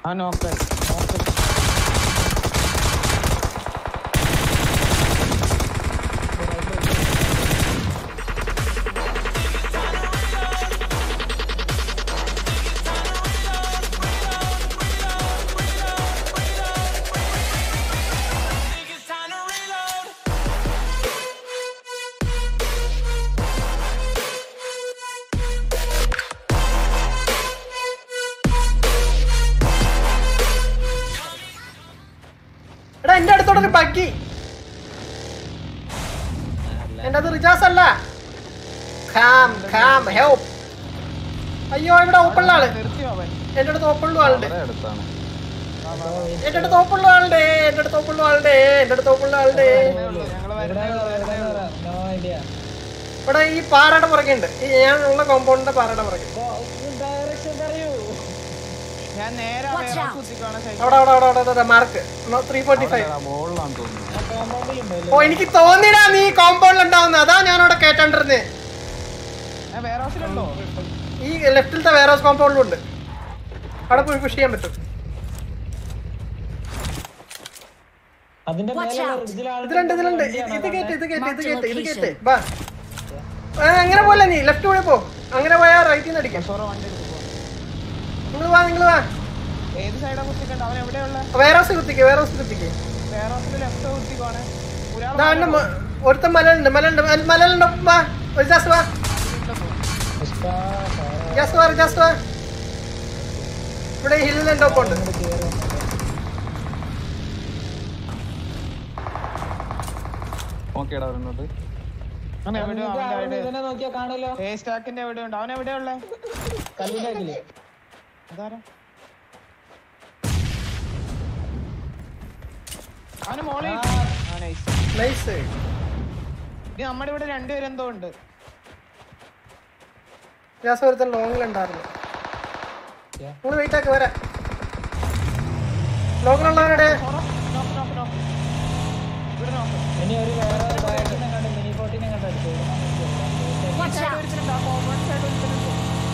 ആ നോക്ക് നോക്ക് എടാ എന്റെ അടുത്തോടൊരു ബഗ്ഗി എന്റെ അത് റിജാസ് അല്ല ഖാം ഖാം ഹെൽപ്പ് അയ്യോ ഇവിടെ ഓപ്പണിലെ ആള് നിർത്തിയോ അവൻ എന്റെ അടുത്ത് ഓപ്പണിലും ആളുണ്ട് വളരെ അടുത്താണ് എന്റെ അടുത്ത് ഓപ്പണിലും ആളുണ്ട് എന്റെ അടുത്ത് ഓപ്പണിലും ആളുണ്ട് എന്റെ അടുത്ത് ഓപ്പണിലും ആളുണ്ട് ഞങ്ങള് വരുന്നേ ഉള്ളൂ വരുന്നേ ഉള്ളൂ നോ ഐഡിയ ഇവിടെ ഈ പാറയുടെ പുറകെ ഉണ്ട് ഈ ഞാൻ ഉള്ള കോമ്പൗണ്ടിന്റെ പാറയുടെ പുറകെ ഡയറക്ഷൻ പറയൂ ഞാൻ നേരെ Watch വേറെ out. കുത്തിക്കാണ് സൈക്കിൾ അവിടെ അവിടെ അവിടെ അവിടെ മാർക്ക് ത്രീ ഫോർട്ടി ഫൈവ് മുകളിലാണ് തോന്നുന്നു കോമ്പൗണ്ടിലുണ്ടല്ലോ ഓ എനിക്ക് തോന്നിടാ നീ കോമ്പൗണ്ടിൽ ഉണ്ടാവുന്ന അതാ ഞാൻ അവിടെ കേട്ടോണ്ടിരുന്നേ ഞാൻ വേറെ ഹൗസിലുണ്ടോ ഈ ലെഫ്റ്റിലത്തെ വേറെ ഹൗസ് കോമ്പൗണ്ടിലും ഉണ്ട് അവിടെ പോയി പുഷ് ചെയ്യാൻ പറ്റും അതിന്റെ Watch മേലെ out. ഇതിലുണ്ട് ഇതിലുണ്ട് ഇത് ഇത് കേട്ട് ഇത് കേട്ട് ഇത് കേട്ട് ഇത് കേട്ട് വാ ആ, അങ്ങനെ പോലെ നീ ലെഫ്റ്റ് കൂടെ പോ അങ്ങനെ പോയാ റൈറ്റിൽ നിന്ന് അടിക്കാം സോറോ വണ്ടി എടുത്ത് പോ. നിങ്ങൾ വാ നിങ്ങൾ വാ ഏത് സൈഡാ കുത്തിക്കണ്ട അവൻ എവിടെയുള്ള വേറെ ഹൗസ് കുത്തിക്ക് വേറെ ഹൗസ് കുത്തിക്ക് വേറെ ഹൗസിൽ ലെഫ്റ്റ് കുത്തിക്കോണ് ഒരാൾ ഇതാണ്ട് മ- ഒരുത്തൻ മലയുണ്ട് മലയുണ്ട് മല- മലയുണ്ട് വാ ഒരു ജാസ് വാ ജാസ് വാ ജാസ് വാ ഇവിടെ ഹില്ലിലുണ്ട് ഒപ്പുണ്ട് ഓക്കേടാ അവരോട്ട് അവൻ എവിടെയോ അവന്റെ അവിടെ ഇതിനെ നോക്കിയാ കാണുമല്ലോ ഏ സ്റ്റാക്കിന്റെ എവിടെ ഉണ്ട് അവൻ എവിടെയാ ഉള്ളേ കല്ലിന്റെ അടിയില് അതാരാ അവന് മോളെ നൈസ് നൈസ് ഇനി നമ്മുടെ ഇവിടെ രണ്ടുപേരും എന്തോ ഉണ്ട് ജാസ് ഒരുത്തൻ ലോങ്ങിലുണ്ടായിരുന്നു Yeah. നിങ്ങൾ വെയിറ്റ് ആക്കി വരാം ലോങ്ങിലുള്ളവരുടെ സോറോ നോക്ക് നോക്ക് നോക്ക് ഇവിടെ നോക്ക് ഇനി ഒരു വേറെ ബാഗിനെ കണ്ട് മിനി ഫോർട്ടിനെ കണ്ട് അടിച്ചു Watch out! ഒരുത്തനുണ്ട് ആ കോമ്പൗണ്ട് സൈഡ് ഒരുത്തനുണ്ട്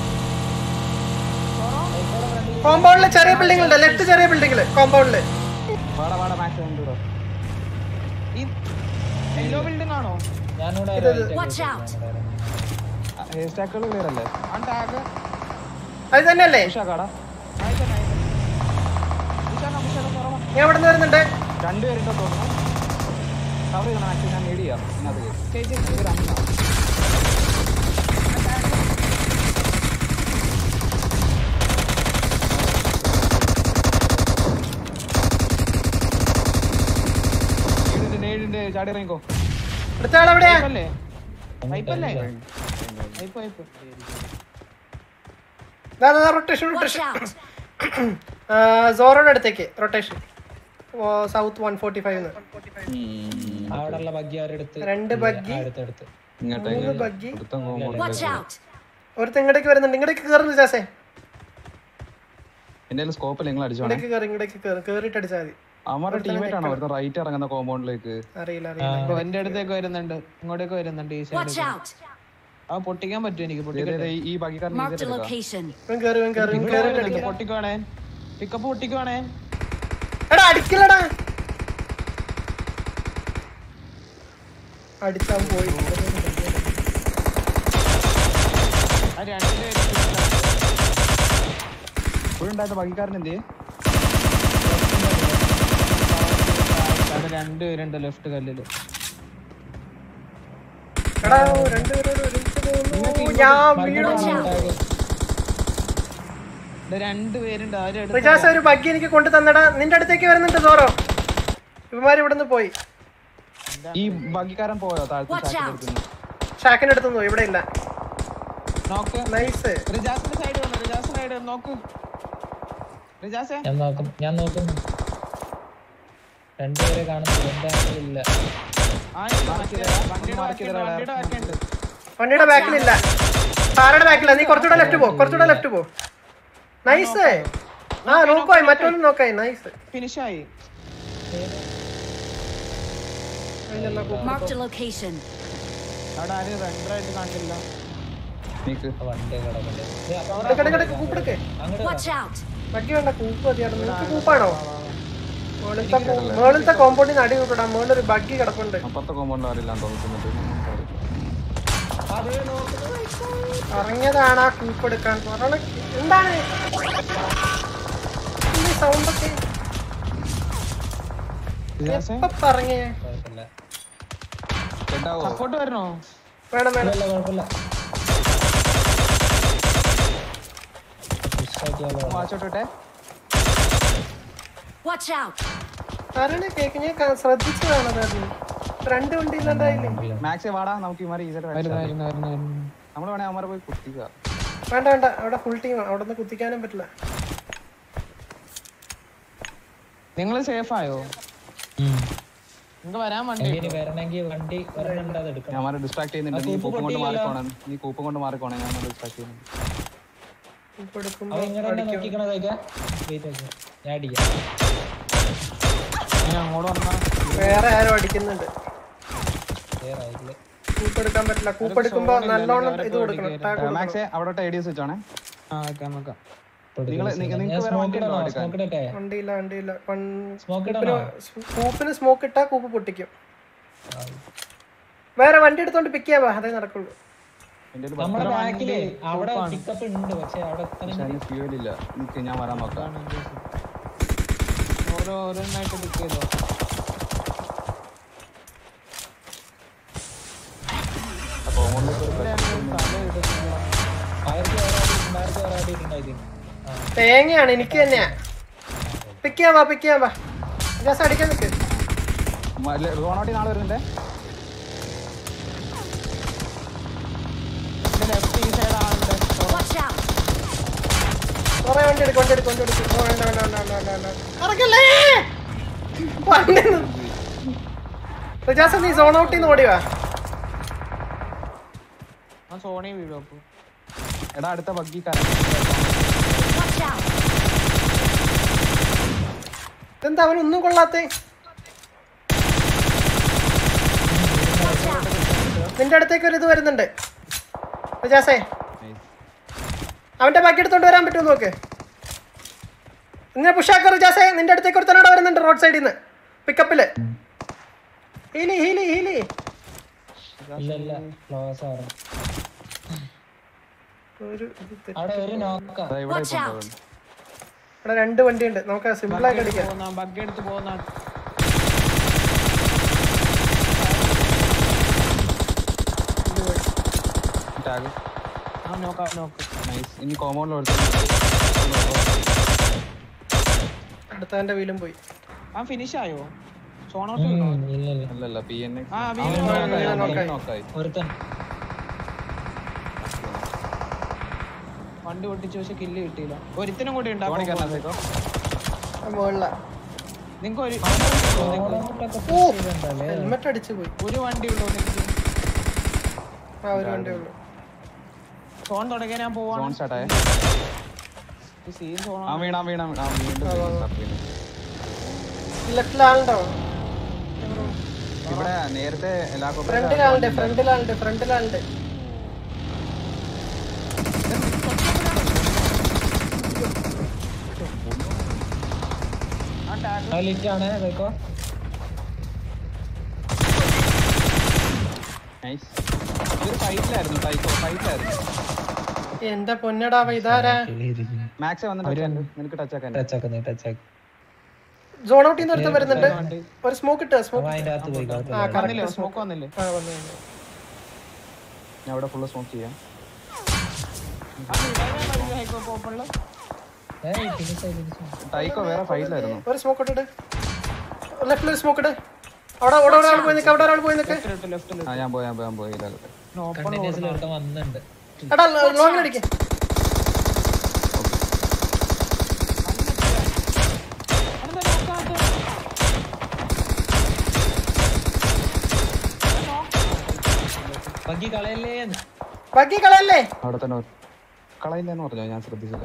സോറോ കോമ്പൗണ്ടില് ചെറിയ ബിൽഡിംഗ് ഉണ്ട് ലെഫ്റ്റ് ചെറിയ ബിൽഡിംഗില് കോമ്പൗണ്ടില് വാടാ വാടാ മാക്സ് കണ്ടുവിടാ ഈ യെല്ലോ ബിൽഡിംഗ് ആണോ ഞാനിവിടെ ഇത് right ആക്കി Watch out. വെച്ചിട്ടുണ്ട്. ഹെയർ സ്റ്റാക്കുകൾ ക്ലിയർ അല്ലേ ആ ടാഗ് അത് തന്നെയല്ലേ ഉഷാക്കാടാ ആയിക്കോ ആയിക്കോ ഉഷാന ഉഷാന സോറോ ഞാൻ ഇവിടെ നിന്ന് വരുന്നുണ്ട് രണ്ടുപേരുണ്ടോ തോന്നുന്നു കവർ ചെയ്യണം മാക്സ് ഞാൻ മീഡ് ചെയ്യാം ഇതിനകത്ത് ചേച്ചി ചേച്ചി ഏഴുണ്ട് ഏഴുണ്ട് ചാടി ഇറങ്ങിക്കോ അടുത്ത ആളെവിടെയാ പൈപ്പല്ലേ പൈപ്പല്ലേ pipe pipe rotation Watch rotation out! സോറോയുടെ അടുത്തേക്ക് rotation south one forty five അവിടെയുള്ള ബഗ്ഗി അവരെടുത്ത് രണ്ട് ബഗ്ഗി അടുത്തടുത്ത് മൂന്ന് ബഗ്ഗി ഒരുത്തൻ Watch out! ഒരുത്ത ഇങ്ങോട്ടേക്ക് വരുന്നുണ്ട് ഇങ്ങോട്ടേക്ക് കയറുന്നു ജാസേ എന്റെ സ്കോപ്പ് നിങ്ങൾ അടിച്ചോണേ ഇങ്ങോട്ടേക്ക് കയറി ഇങ്ങോട്ടേക്ക് കയറി കയറിയിട്ട് അടിച്ചാൽ മതി അവരുടെ ടീമേറ്റ് ആണോ ഒരുത്തൻ റൈറ്റ് ഇറങ്ങുന്ന കോമ്പൗണ്ടിലേക്ക് അറിയില്ല അറിയില്ല എന്റെ അടുത്തേക്ക് വരുന്നുണ്ട് ഇങ്ങോട്ടേക്ക് വരുന്നുണ്ട് ഈ Watch സൈഡ് out! ആ പൊട്ടിക്കാൻ പറ്റും എനിക്ക് പൊട്ടിക്കട്ടെ ഈ ബാക്കിക്കാരൻ Marked a location. ഇവൻ കയറി ഇവൻ കയറി ഇവൻ കയറിയിട്ട് അടിക്കാം പൊട്ടിക്കുവാണേ പിക്കപ്പ് പൊട്ടിക്കുവാണേ എടാ അടിക്കില്ലടാ അടിച്ചാൻ പോയി ആ രണ്ടുപേരും ഇപ്പോഴുണ്ടായിരുന്ന ബാക്കിക്കാരൻ എന്ത് അവിടെ രണ്ടുപേരുണ്ട് ലെഫ്റ്റ് കല്ലില് എടാ രണ്ടുപേരും ഒരുമിച്ച് പോകുന്നു ഞാൻ വീണു Watch out! ഇവിടെ രണ്ടുപേരുണ്ട് ആരും എടുത്ത് റിജാസ് ഒരു ബഗ്ഗി എനിക്ക് കൊണ്ടു തന്നടാ നിന്റെ അടുത്തേക്ക് വരുന്നുണ്ട് സോറോ ഇവന്മാർ ഇവിടുന്ന് പോയി ഈ ബാക്കിക്കാരൻ പോയോ താഴത്തെ Watch ചാക്കിന്റെ out. അടുത്തുനിന്ന് ഷാക്കിന്റെ അടുത്ത് പോയി ഇവിടെ ഇല്ല നോക്ക് നൈസ് റിജാസിന്റെ സൈഡ് വന്നു റിജാസിന്റെ സൈഡ് നോക്ക് റിജാസേ ഞാൻ നോക്കും ഞാൻ നോക്കുന്നു രണ്ടുപേരെ കാണുന്നില്ല എന്റെ ആളില്ല ആ ഇല്ല, മറ്റേ വണ്ടിയുടെ ബാക്കിയുണ്ട്, വണ്ടിയുടെ ബാക്കിയുണ്ട് വണ്ടിയുടെ ബാക്കിലില്ല കാറുടെ ബാക്കില്ല നീ കുറച്ചുകൂടെ ലെഫ്റ്റ് പോ കുറച്ചുകൂടെ ലെഫ്റ്റ് പോ നൈസ് ആ നോക്കായി മറ്റൊന്നും നോക്കായി നൈസ് ഫിനിഷായി Marked a location. അവിടെ ആരും റെൻഡറായിട്ട് കണ്ടില്ല നീക്ക് ആ വണ്ടി കിടക്കട്ടെ ദേ, അപ്പൊ കിടക്ക് കിടക്ക് കിടക്ക് കൂപ്പെടുക്ക് അങ്ങോട്ട് Watch out! ബഗ്ഗി വേണ്ട കൂപ്പ് മതിയായിരുന്നു നിനക്ക് കൂപ്പാണോ മുകളിലത്തെ കൂ- മുകളിലത്തെ കോമ്പൗണ്ടിൽ നിന്ന് അടി കൂട്ടാ മുകളിലൊരു ബഗ്ഗി കിടപ്പുണ്ട് അപ്പുറത്തെ കോമ്പൗണ്ടിൽ അറിയില്ല തോന്നിട്ട് അതേ നോക്കുന്നു പറഞ്ഞതാണ് ആ കൂപ്പെടുക്കാൻ പറഞ്ഞ എന്താണ് സൗണ്ട് ഒക്കെ എപ്പ പറഞ്ഞേ കുഴപ്പമില്ല കേട്ടാവോ സപ്പോർട്ട് വരണോ വേണം വേണം കുഴപ്പമില്ല കുഴപ്പമില്ല പുഷാക്കിയാലോ വാച്ചോട്ടെ Watch out! പറഞ്ഞ കേക്ക് ഞാൻ ക- ശ്രദ്ധിച്ചതാണ് അതായിരുന്നു രണ്ട് വണ്ടി ഇല്ലാണ്ടായില്ലേ മാക്സി വാടാ നമുക്ക് ഇമാരെ ഈസറ്റ് വരുന്നു വരുന്നു വരുന്നു വരുന്നു നമ്മൾ വേണേ അമ്മരെ പോയി കുത്തിക്കുക വേണ്ട വേണ്ട അവിടെ ഫുൾ ടീം അവിടെ നിന്ന് കുത്തിക്കാനും പറ്റില്ല നിങ്ങൾ സേഫ് ആയോ നിങ്ങൾക്ക് വരാൻ വണ്ടി ഇനി വരണമെങ്കിൽ വണ്ടി ഒരെണ്ണം അത് എടുക്കണം ഞാൻ മാറി ഡിസ്ട്രാക്ട് ചെയ്യുന്നുണ്ട് നീ കൂപ്പം കൊണ്ട് മാറിക്കോണം നീ കൂപ്പം കൊണ്ട് മാറിക്കോണേ ഞാൻ ഡിസ്ട്രാക്ട് ചെയ്യുന്നുണ്ട് കൂപ്പ് എടുക്കുമ്പോ അവ ഇങ്ങനെ തന്നെ നോക്കിക്കണ കഴിക്കാം വെയിറ്റ് ആക്കി ഞാൻ അടിക്കാം ഞാൻ അങ്ങോട്ട് വന്നാ വേറെ ആരോ അടിക്കുന്നുണ്ട് വേറെ ആയില്ലേ കൂപ്പ് എടുക്കാൻ പറ്റില്ല കൂപ്പ് എടുക്കുമ്പോ നല്ലോണം ഇത് കൊടുക്കണം ടാഗ് കൊടുക്കണം മാക്സേ അവിടെ ഐഡിയസ് വെച്ചോണേ ആ വെക്കാം വെക്കാം നിങ്ങള് നി- നിങ്ങൾക്ക് ഞാൻ വേറെ സ്മോക്ക് വണ്ടി ഉണ്ടോ ഇടണോ എടുക്കാൻ? സ്മോക്ക് ഇടട്ടെ വണ്ടിയില്ല വണ്ടിയില്ല പൺ- സ്മോക്ക് ഇടണോ കൂപ്പിന് സ്മോക്ക് ഇട്ടാ കൂപ്പ് പൊട്ടിക്കും വേറെ വണ്ടി എടുത്തോണ്ട് പിക്ക് ചെയ്യാവാ അതേ നടക്കുള്ളൂ എന്റെ ഒരു നമ്മുടെ ബാക്കില് അവിടെ പിക്കപ്പ് ഉണ്ട് പക്ഷെ അവിടെ പക്ഷെ അതിന് ഫ്യൂൽ ഇല്ല നിക്ക് ഞാൻ വരാൻ നോക്കാം ഓരോ ഓരോന്നായിട്ട് ബുക്ക് ചെയ്തോ അപ്പൊ ഓമോണിലേക്ക് ഒരു പ്രശ്നം ആയിരത്തി ഒരാടി ഒരാടി ഉണ്ടായി തേങ്ങയാണ് എനിക്ക് തന്നെയാ പിക്ക് ചെയ്യാവാ പിക്ക് ചെയ്യാവാ ജാസ് അടിക്കാൻ നിക്ക് റോണോട്ടി നാളെ വരുന്നുണ്ടേ ലെഫ്റ്റ് ഈ സൈഡ് ആളുണ്ട് Watch out! കൊറേ വണ്ടി എടുക്കും വണ്ടി എടുക്കും വണ്ടി എടുക്കും ഓ, വേണ്ട വേണ്ട വേണ്ട വേണ്ട വേണ്ട വേണ്ട ഇറക്കല്ലേ വണ്ടി ജാസ് നീ സോൺ ഔട്ടിൽ നിന്ന് ഓടിവാ ആ സോണി വീഴും അപ്പൊ എടാ അടുത്ത ബഗ്ഗി കറ Watch out! ഇതെന്താ അവനൊന്നും കൊള്ളാത്തേ Watch out! നിന്റെ അടുത്തേക്ക് ഒരു ഇത് വരുന്നുണ്ട് ജാസേ അവന്റെ ബാക്കി എടുത്തോണ്ട് വരാൻ പറ്റുമോ നോക്ക് ഇങ്ങനെ പുഷാക്കർ ജാസേ നിന്റെ അടുത്തേക്ക് ഒരുത്തനോട് വരുന്നുണ്ട് റോഡ് സൈഡിൽ നിന്ന് പിക്കപ്പില് ഹീലി ഹീലി ഹീലി ഇല്ല ഇല്ല ക്ലോസ് ആണ് ഒരു ഇത് തെറ്റി. അവിടെ ഒരു നോക്ക ഇവിടെ Watch ഇപ്പൊ out! ഉണ്ടാവും. ഇവിടെ രണ്ട് വണ്ടിയുണ്ട് നമുക്ക് സിമ്പിൾ ആയിട്ട് അടിക്കാം പോകുന്ന ബഗ് എടുത്ത് പോകുന്ന ടാഗ് ആ നോക്കാം നോക്ക് നൈസ് ഇനി കോമ്പൗണ്ടിൽ എടുത്തു അടുത്തവന്റെ വീലും പോയി ആ ഫിനിഷ് ആയോ സോൺ ഔട്ട് ഉം, ഇല്ല ഇല്ല അല്ലല്ല പി എൻ ആ, നോക്കായി. നോക്കായി ഒരുത്തൻ വണ്ടി പൊട്ടിച്ച് പക്ഷെ കില്ല് കിട്ടിയില്ല ഒരുത്തിനും കൂടി ഉണ്ട് ധോണി കയറണ സേക്കോ മുകളില നിങ്ങൾക്ക് ഒരു ഓണമൊക്കെ push ചെയ്തിട്ടുണ്ടല്ലേ? ഹെൽമെറ്റ് അടിച്ചു പോയി ഒരു വണ്ടി ഉള്ളൂ നിങ്ങൾക്ക് ആ ഒരു വണ്ടി ഉള്ളു സോൺ തുടങ്ങിയാൽ ഞാൻ സോൺ പോവാണ് സ്റ്റാർട്ടായ സീൻ സോൺ ആ വീണ വീണ ആ വീണ്ടും start വീണു. ലെഫ്റ്റിൽ ആളുണ്ടോ ഇവിടെ നേരത്തെ എല്ലാ ഫ്രണ്ടിൽ ആളുണ്ട് ഫ്രണ്ടിൽ ആളുണ്ട് ഫ്രണ്ടിൽ ആളുണ്ട് ആ ടാഗ് ആ ലിറ്റ് ആണ് ഇതൊക്കെ നൈസ് ഇതൊരു ഫൈറ്റിലായിരുന്നു ടൈക്കോ ഫൈറ്റിലായിരുന്നു എന്റെ പൊന്നടാവ ഇതാരാ മാക്സ് വന്നിട്ട് നിനക്ക് ടച്ച് ആക്കാൻ ടച്ച് ആക്കുന്നേ ടച്ച് ആക്കി സോൺ ഔട്ടിൽ നിന്ന് ഒരുത്തൻ വരുന്നുണ്ട് ഒരു സ്മോക്ക് ഇട്ട അവൻ സ്മോക്ക് അതിന്റെ അകത്ത് പോയി ആ വന്നില്ലേ കറക്റ്റ് സ്മോക്ക് വന്നില്ലേ ആ വന്നു വന്നു. ഞാൻ ഇവിടെ ഫുള്ള് സ്മോക്ക് ചെയ്യാം ഓപ്പണില് ഏയ് ഫിനിഷ് ആയി ഫിനിഷ് ആയി ടൈക്കോ വേറെ ഫൈറ്റിലായിരുന്നു ഒരു സ്മോക്ക് ഇട്ടിട്ട് ലെഫ്റ്റിൽ ഒരു സ്മോക്ക് ഇട് അവിടെ അവിടെ ഒരാൾ പോയി നിൽക്ക് അവിടെ ഒരാൾ പോയി നിൽക്ക് ലെഫ്റ്റ് ലെഫ്റ്റ് ആ ഞാൻ പോയി ഞാൻ പോയി ഞാൻ പോയി ഇല്ലാതെ ഓപ്പൺ കണ്ടിന്യൂസിൽ ഒരുത്തൻ വന്നിട്ടുണ്ട് എടാ ലോങ്ങിൽ അടിക്ക് ബഗ്ഗി കളയല്ലേ ബാക്കി കളയല്ലേ അവിടെ തന്നെ ഒരു- കളയില്ലെന്ന് പറഞ്ഞോ ഞാൻ ശ്രദ്ധിച്ചില്ല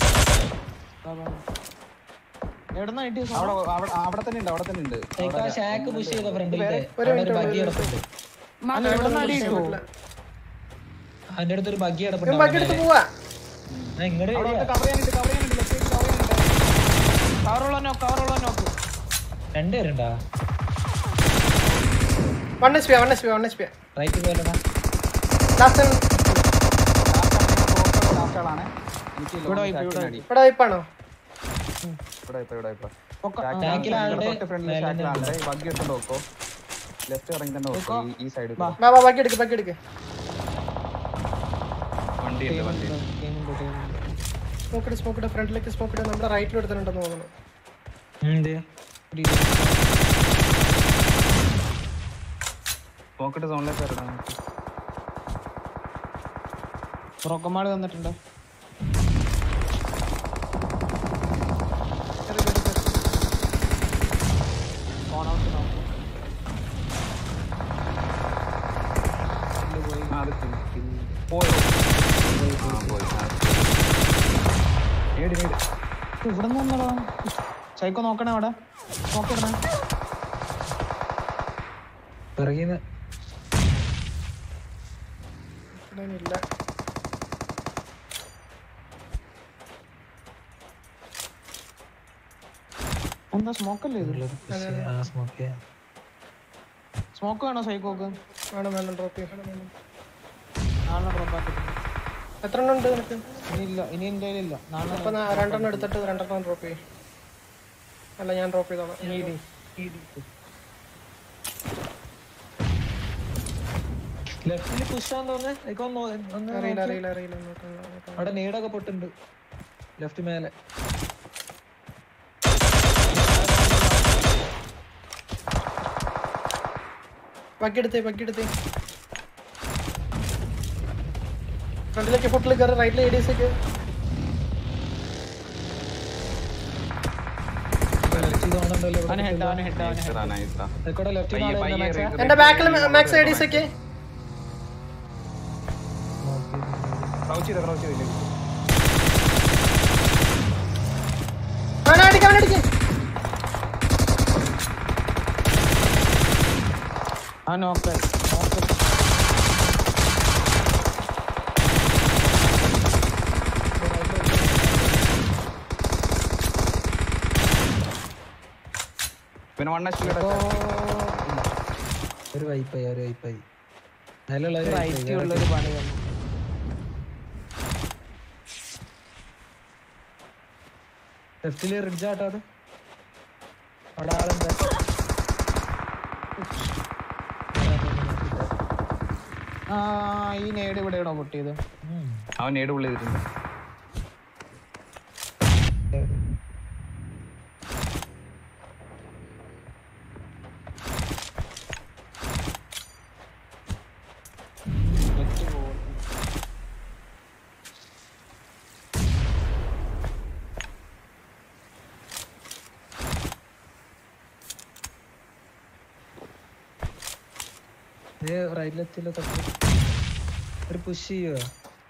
എവിടുന്ന കിട്ടിയ അവിടെ അവിടെ അവിടെ തന്നെ ഉണ്ട് അവിടെ തന്നെ ഉണ്ട് ആ ഷാക്ക് പുഷ് ചെയ്ത ഫ്രണ്ടിൽ ഒരു ഒരു minute ബഗ്ഗി കിടപ്പുണ്ട് എവിടുന്ന അടി കിട്ടുമോ അവന്റെ അടുത്ത് ഒരു ബഗ്ഗി ഇവൻ കിടപ്പുണ്ട് ബാക്കി എടുത്ത് പോവാ ഞാൻ ഇങ്ങോട്ട് അവിടെ വരിക. കവർ ചെയ്യാനുണ്ട് കവർ ചെയ്യാനുണ്ട് ലെഫ്റ്റ് സൈഡ് കവർ ചെയ്യാനുണ്ട് കവറുള്ള നോക്ക് കവറുള്ള നോക്ക് രണ്ടുപേരുണ്ടാ one H P one H P one H P right പോയല്ലടാ ലാസ്റ്റ് ലാസ്റ്റ് ആളാണ് എനിക്ക് ഇവിടെ പോയി, ഇവിടെ അടി ഇവിടെ വൈപ്പാണോ ഇവിടെ ഇപ്പൊ ഇവിടെ ഇപ്പൊ ബാക്കിലാളുടെ ഫ്രണ്ടിൽ ഷാക്കിലാളുടെ ബഗ്ഗി എടുത്തോണ്ട് നോക്കോ ലെഫ്റ്റ് ഇറങ്ങി തന്നെ നോക്കോ ഈ- ഈ സൈഡ് വാ വാ ബാക്കി എടുക്ക് ബാക്കി എടുക്ക് വണ്ടി ഉണ്ട് വണ്ടി സ്മോക്ക് ഇട് സ്മോക്ക് ഇട് ഫ്രണ്ടിലേക്ക് സ്മോക്ക് ഇട് നമ്മുടെ റൈറ്റിൽ എടുത്തിട്ടുണ്ടെന്ന് തോന്നുന്നു പോക്കറ്റ് സോണിലേക്ക് വരണം റോക്കന്മാര് തന്നിട്ടുണ്ട് ആ, അത് kill- kill. പോയോ ആ പോയി ആ. നേടി നേടി ഇവിടെ നിന്നടാ സൈക്കോ നോക്കണേ അവിടെ നോക്കിടണേ പിറകിന്ന് ഇവിടെ ഇല്ല എന്താ സ്മോക്കല്ലേ ഇത് സ്മോക്ക് വേണോ സൈക്കോക്ക് വേണം വേണം ഡ്രോപ്പ് ചെയ്യാം നാളെ ഡ്രോപ്പ് ആക്കിട്ട് എത്ര എണ്ണം ഉണ്ട് നിനക്ക് ഇനിയില്ല ഇനി എൻ്റെ കയ്യിലില്ല നാളെ അപ്പൊ നാ- രണ്ടെണ്ണം എടുത്തിട്ട് രണ്ടെണ്ണം ഡ്രോപ്പ് ചെയ്യും അല്ല ഞാൻ ഡ്രോപ്പ് ചെയ്തോളാം ലെഫ്റ്റില് പുഷാന്ന് തോന്നുന്നേ അറിയില്ല അറിയില്ല അറിയില്ല നോക്കാം, നോക്കാം. അവിടെ നീടൊക്കെ പൊട്ടുണ്ട് ലെഫ്റ്റ് മേലെ ബാക്കി എടുത്തേ ബാക്കി എടുത്തേ ഫ്രണ്ടിലേക്ക് ഫുട്ടിൽ കയറി റൈറ്റിൽ എ ഡി എസ് ഒക്കെ അവന് ഹെഡ് അവന് ഹെഡ് അവന് നൈസാ, നൈസാ. ലെഫ്റ്റ് പയ്യെ, പയ്യെ ഇറങ്ങി. എന്റെ ബാക്കിൽ മാക്സ് എ ഡി എസ് ഒക്കെ crouch ചെയ്തോ, crouch ചെയ്തോ, ഇല്ലേ? അവനടിക്ക അവനടിക്ക ആ നോക്ക് നോക്ക് പിന്നെ വൺ എച്ച് പിയുടെ ഒരു വൈപ്പായി ഒരു വൈപ്പായി നിലുള്ള റൈറ്റ് ഉള്ളൊരു പണി തന്നു ലെഫ്റ്റില് റിഡ്ജ് ആട്ടോ അത് അവിടെ ആളുണ്ട് ആ ഈ നേട് ഇവിടെയാണോ പൊട്ടിയത് ഉം. അവൻ നേട് പുള്ളി ചെയ്തിട്ടുണ്ട് ഇത് റൈറ്റിലെത്തില്ല തൊട്ട് ഒരു പുഷ് ചെയ്യുവോ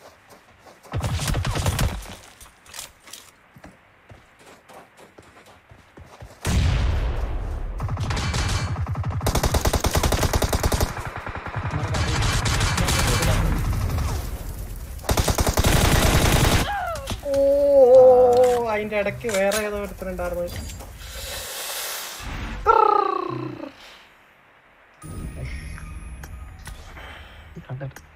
ഓ അതിന്റെ ഇടയ്ക്ക് വേറെ ഏതോ ഒരുത്തനുണ്ടായിരുന്നു കണ്ടിട്ട്